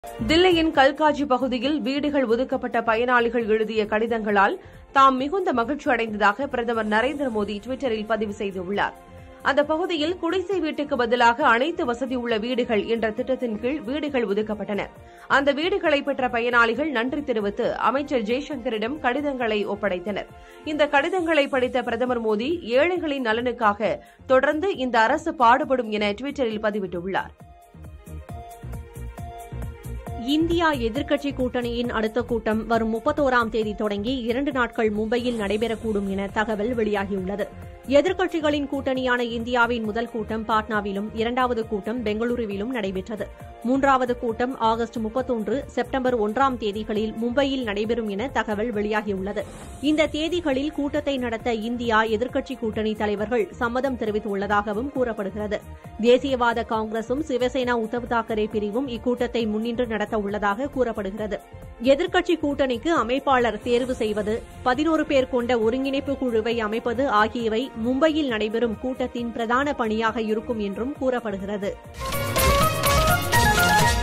தில்லியின் கல்காஜி பகுதியில் வீடுகள் ஒதுக்கப்பட்ட பயனாளிகள் எழுதிய கடிதங்களால் தாம் மிகுந்த மகிழ்ச்சி அடைந்ததாக பிரதமர் நரேந்திர மோடி டுவிட்டரில் பதிவு செய்துள்ளார் அந்த பகுதியில் குடிசை வீட்டுக்கு பதிலாக அனைத்து வசதி உள்ள வீடுகள் என்ற திட்டத்தின் கீழ் வீடுகள் ஒதுக்கப்பட்டன அந்த வீடுகளை பெற்ற பயனாளிகள் நன்றி தெரிவித்து அமைச்சர் ஜெய்சங்கரிடம் கடிதங்களை ஒப்படைத்தனர் இந்த கடிதங்களை படித்த பிரதமர் மோடி ஏழைகளின் நலனுக்காக தொடர்ந்து இந்த அரசு பாடுபடும் என டுவிட்டரில் பதிவிட்டுள்ளார் இந்தியா எதிர்க்கட்சி கூட்டணியின் அடுத்த கூட்டம் வரும் முப்பத்தோராம் தேதி தொடங்கி இரண்டு நாட்கள் மும்பையில் நடைபெறக்கூடும் என தகவல் வெளியாகியுள்ளது எதிர்க்கட்சிகளின் கூட்டணியான இந்தியாவின் முதல் கூட்டம் பாட்னாவிலும் இரண்டாவது கூட்டம் பெங்களூருவிலும் நடைபெற்றது மூன்றாவது கூட்டம் ஆகஸ்ட் முப்பத்தொன்று செப்டம்பர் ஒன்றாம் தேதிகளில் மும்பையில் நடைபெறும் என தகவல் வெளியாகியுள்ளது இந்த தேதிகளில் கூட்டத்தை நடத்த இந்தியா எதிர்க்கட்சி கூட்டணி தலைவர்கள் சம்மதம் தெரிவித்துள்ளதாகவும் கூறப்படுகிறது தேசியவாத காங்கிரசும் சிவசேனா உத்தவ் தாக்கரே பிரிவும் இக்கூட்டத்தை முன்னின்று நடத்த உள்ளதாக கூறப்படுகிறது எதிர்க்கட்சி கூட்டணிக்கு அமைப்பாளர் தேர்வு செய்வது பதினோரு பேர் கொண்ட ஒருங்கிணைப்பு குழுவை அமைப்பது ஆகியவை மும்பையில் நடைபெறும் கூட்டத்தின் பிரதான பணியாக இருக்கும் என்றும் கூறப்படுகிறது